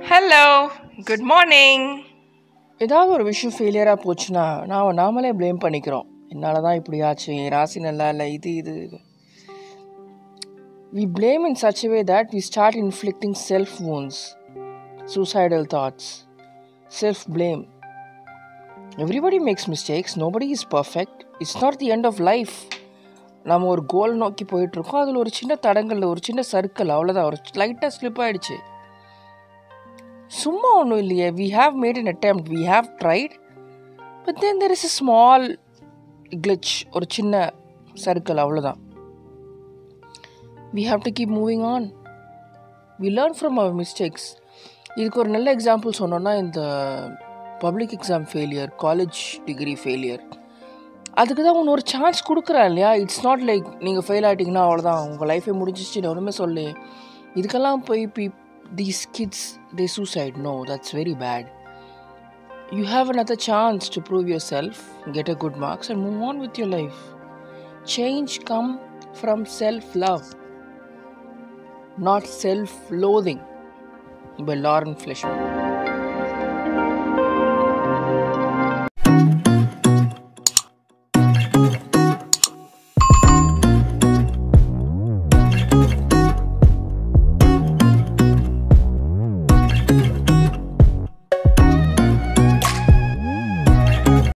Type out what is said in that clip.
Hello good morning ஏதாவது ஒரு விஷயம் ஃபெயிலியராக போச்சுன்னா நாம் நாமளே ப்ளேம் பண்ணிக்கிறோம் என்னால் தான் இப்படி ஆச்சு என் ராசி நல்லா இல்லை இது இது we blame in such a way that we start inflicting self wounds suicidal thoughts self blame everybody makes mistakes nobody is perfect it's not the end of life நம்ம ஒரு கோல் நோக்கி போயிட்டுருக்கோம் அதில் ஒரு சின்ன தடங்கல் ஒரு சின்ன சர்க்கிள் அவ்வளோதான் ஒரு லைட்டாக ஸ்லிப் ஆயிடுச்சு சும்மா ஒன்றும் இல்லையே we have made an attempt we have tried but then there is a small glitch ஒரு சின்ன சர்க்கிள் அவ்வளோதான் we have to keep moving on we learn from our mistakes இதுக்கு ஒரு நல்ல எக்ஸாம்பிள் சொன்னோன்னா இந்த public exam failure college degree failure அதுக்கு தான் ஒன்று ஒரு சான்ஸ் கொடுக்குறேன் இல்லையா இட்ஸ் நாட் லைக் நீங்கள் ஃபெயில் ஆகிட்டிங்கன்னா அவ்வளோதான் உங்கள் லைஃபே முடிஞ்சிச்சு நான் ஒன்றுமே சொல்லு இதுக்கெல்லாம் போய் be these kids they suicide no that's very bad you have another chance to prove yourself get a good marks and move on with your life change come from self love not self loathing by Lauren Fleshman.